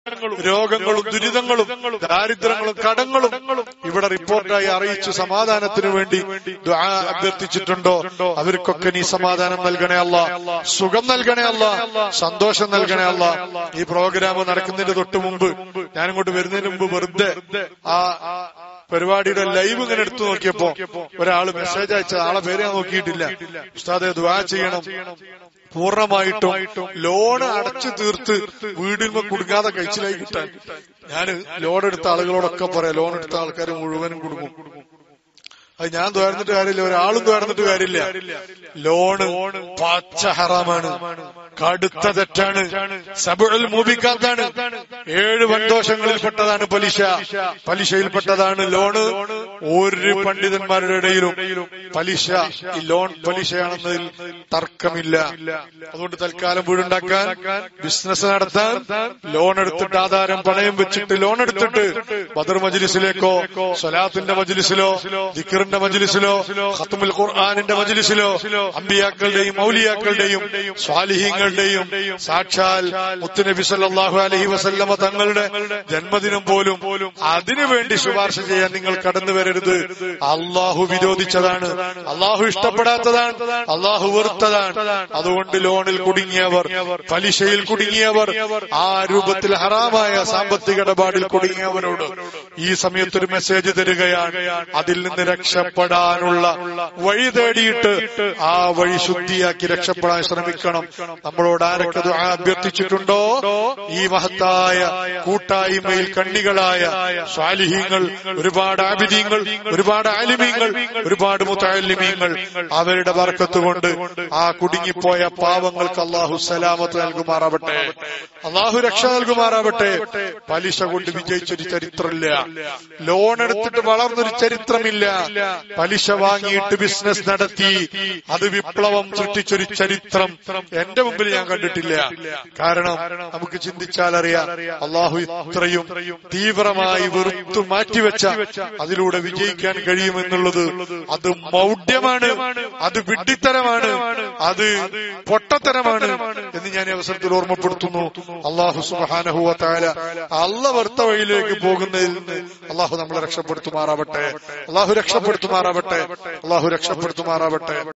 രോഗങ്ങളും ദുരിതങ്ങളും ദാരിദ്ര്യങ്ങളും കടങ്ങളും ഇവിടെ റിപ്പോർട്ടായി അറിയിച്ച് സമാധാനത്തിനു വേണ്ടി ദുആ അഭ്യർത്ഥിച്ചിട്ടുണ്ടോ അവർക്കൊക്കെ നീ സമാധാനം നൽകണേ അല്ല സുഖം നൽകണേ അല്ല സന്തോഷം നൽകണേ അല്ല ഈ പ്രോഗ്രാം നടക്കുന്നതിന് തൊട്ട് മുമ്പ് ഞാനിങ്ങോട്ട് വരുന്നതിന് മുമ്പ് വെറുതെ ആ പരിപാടിയുടെ ലൈവ് ഇങ്ങനെ എടുത്തു നോക്കിയപ്പോ ഒരാള് മെസ്സേജ് അയച്ച ആളെ പേര് ഞാൻ നോക്കിയിട്ടില്ല ഉസ്താദെ ദുആ ചെയ്യണം പൂർണ്ണമായിട്ടും ലോൺ അടച്ചു തീർത്ത് വീടിന്മ കുടുങ്ങാതെ കഴിച്ചിലായി കിട്ടാൻ ഞാൻ ലോൺ എടുത്ത ആളുകളോടൊക്കെ പറയാം ലോൺ എടുത്ത ആൾക്കാർ മുഴുവനും കുടുങ്ങും അത് ഞാൻ തുറന്നിട്ട് കാര്യമില്ല ഒരാളും തുറന്നിട്ട് കാര്യമില്ല ലോണ് പച്ച ഹറാമാണ് കടുത്ത തെറ്റാണ് സബുൽ മൂപിക്കാത്താണ് ഏഴ് വൻദോഷങ്ങളിൽപ്പെട്ടതാണ് പലിശ പലിശയിൽപ്പെട്ടതാണ് ലോണ് ഒരു പണ്ഡിതന്മാരുടെ ഇടയിലും പലിശ ഈ ലോൺ പലിശയാണെന്നതിൽ തർക്കമില്ല അതുകൊണ്ട് തൽക്കാലം വീടുണ്ടാക്കാൻ ബിസിനസ് നടത്താൻ ലോൺ എടുത്തിട്ട് ആധാരം പണയം വെച്ചിട്ട് ലോൺ എടുത്തിട്ട് ബദർ മജ്ലിസിലേക്കോ സ്വലാത്തിന്റെ മജ്ലിസിലോ ദിക്കറിന്റെ മജ്ലിസിലോ ഖത്തുമുൽ ഖുർആാനിന്റെ മജ്ലിസിലോ അമ്പിയാക്കളുടെയും മൗലിയാക്കളുടെയും സ്വാലിഹീങ്ങളുടെയും സാക്ഷാൽ മുത്തുനബി സല്ലല്ലാഹു അലൈഹി വസല്ലമ തങ്ങളുടെ ജന്മദിനം പോലും അതിനുവേണ്ടി ശുപാർശ ചെയ്യാൻ നിങ്ങൾ കടന്നു വരരുത് അള്ളാഹു വിരോധിച്ചതാണ് അള്ളാഹു ഇഷ്ടപ്പെടാത്തതാണ് അള്ളാഹു വെറുത്തതാണ് അതുകൊണ്ട് ലോണിൽ കുടുങ്ങിയവർ പലിശയിൽ കുടുങ്ങിയവർ ആ രൂപത്തിൽ ഹറാമായ സാമ്പത്തിക ഇടപാടിൽ കുടുങ്ങിയവരോട് ഈ സമയത്ത് ഒരു മെസ്സേജ് തരികയാണ് അതിൽ നിന്ന് രക്ഷപ്പെടാനുള്ള വഴി തേടിയിട്ട് ആ വഴി ശുദ്ധിയാക്കി രക്ഷപ്പെടാൻ ശ്രമിക്കണം നമ്മളോട് ആരൊക്കെ ദുആ അഭ്യർത്ഥിച്ചിട്ടുണ്ടോ ഈ മഹത്തായ കൂട്ടായ്മയിൽ കണ്ണികളായ സ്വാലിഹീങ്ങൾ ഒരുപാട് ആബിദീങ്ങൾ ഒരുപാട് ആലിമീങ്ങൾ ഒരുപാട് മുത്താലിമീങ്ങൾ അവരുടെ വർക്കത്ത് കൊണ്ട് ആ കുടുങ്ങിപ്പോയ പാവങ്ങൾക്ക് അള്ളാഹു സലാമത്ത് നൽകുമാറാവട്ടെ അള്ളാഹു രക്ഷ നൽകുമാറാവട്ടെ പലിശ കൊണ്ട് വിജയിച്ചൊരു ചരിത്രമില്ല ലോൺ എടുത്തിട്ട് വളർന്നൊരു ചരിത്രമില്ല പലിശ വാങ്ങിയിട്ട് ബിസിനസ് നടത്തി അത് വിപ്ലവം സൃഷ്ടിച്ചൊരു ചരിത്രം എന്റെ മുമ്പിൽ ഞാൻ കണ്ടിട്ടില്ല കാരണം നമുക്ക് ചിന്തിച്ചാൽ അറിയാം അള്ളാഹു ഇത്രയും തീവ്രമായി വെറുത്തു മാറ്റിവെച്ച അതിലൂടെ വിജയിക്കാൻ കഴിയുമെന്നുള്ളത് അത് മൗഢ്യമാണ് അത് വിഡ്ഢിത്തരമാണ് അത് പൊട്ടത്തരമാണ് എന്ന് ഞാൻ ഈ അവസരത്തിൽ ഓർമ്മപ്പെടുത്തുന്നു അള്ളാഹു സുബാനഹുവ താല അല്ല വെറുത്ത വഴിയിലേക്ക് പോകുന്നതിൽ നിന്ന് അള്ളാഹു നമ്മളെ രക്ഷപ്പെടുത്തുമാറാവട്ടെ അള്ളാഹു രക്ഷപ്പെടുത്തുമാറാവട്ടെ അള്ളാഹു രക്ഷപ്പെടുത്തുമാറാവട്ടെ